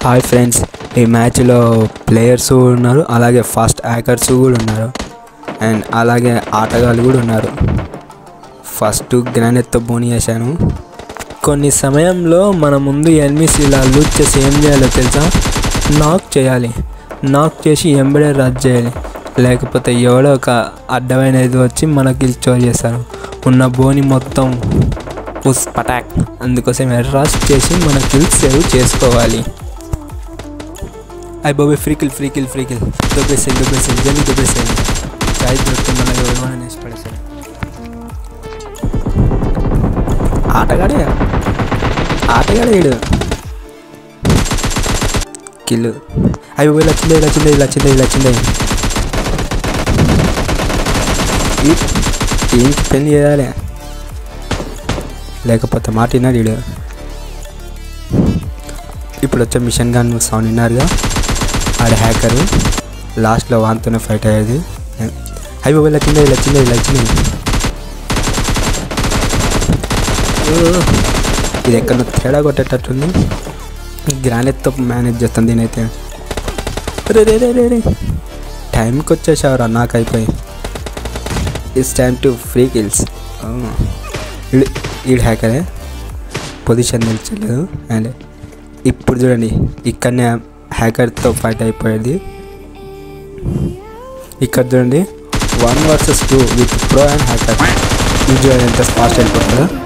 hi friends ఈ మ్యాచ్లో players కూడా ఉన్నారు అలాగే ఫాస్ట్ హ్యాకర్స్ కూడా ఉన్నారు అండ్ అలాగే ఆటగాళ్ళు కూడా ఉన్నారు ఫస్ట్ గ్రానైట్తో బోని చేశాను కొన్ని సమయంలో మన ముందు ఎనిమిస్ ఇలా లూట్ చేసి ఏం చేయాలో తెలుసా నాక్ చేయాలి నాక్ చేసి ఎంబడే రద్దు చేయాలి లేకపోతే ఎవడో ఒక అడ్డమైనది వచ్చి మనకి చోర్ చేస్తారు ఉన్న బోని మొత్తం పుస్ పటాక్ అందుకోసం రష్ చేసి మన కిల్ సేవ్ చేసుకోవాలి అయ్యి బాబాయ్ free kill free kill free kill దొబ్బేసేది దొబ్బేసేది జల్లి దొబ్బేసేది చాయ్ దొరుకుతుంది మళ్ళీ ఎవరు నెక్స్ట్ పడేసాడు ఆటగాడే ఆటగాడే వీడు కిల్లు అవి పోయి లచ్చిందే లచ్చిందే లచ్చిందే లచ్చిందే టీంకి పెళ్లి చేయాలి లేకపోతే మాట విన్నాడు వీడు ఇప్పుడు వచ్చే మిషన్ గన్ సౌండ్ విన్నారుగా ఆడ హ్యాకరు లాస్ట్లో వాంతోనే ఫైట్ అయ్యేది అవి పోయి లచ్చిందే లచ్చిందే లచ్చిందే ఇది ఎక్కడ తేడా కొట్టేటట్టుంది గ్రానైట్తో మేనేజ్ చేస్తాను దీనైతే రే రే రే రే రే టైంకి వచ్చేసావురా నాకు అయిపోయి it's time to free kills ఈడు హ్యాకరే పొజిషన్ నిలిచలేదు అండ్ ఇప్పుడు చూడండి ఇక్కడనే హ్యాకర్తో ఫైట్ అయిపోయేది ఇక్కడ చూడండి one versus two with pro and hacker ఇది చూడండి ఎంత ఫాస్ట్ వెళ్ళిపోతుందో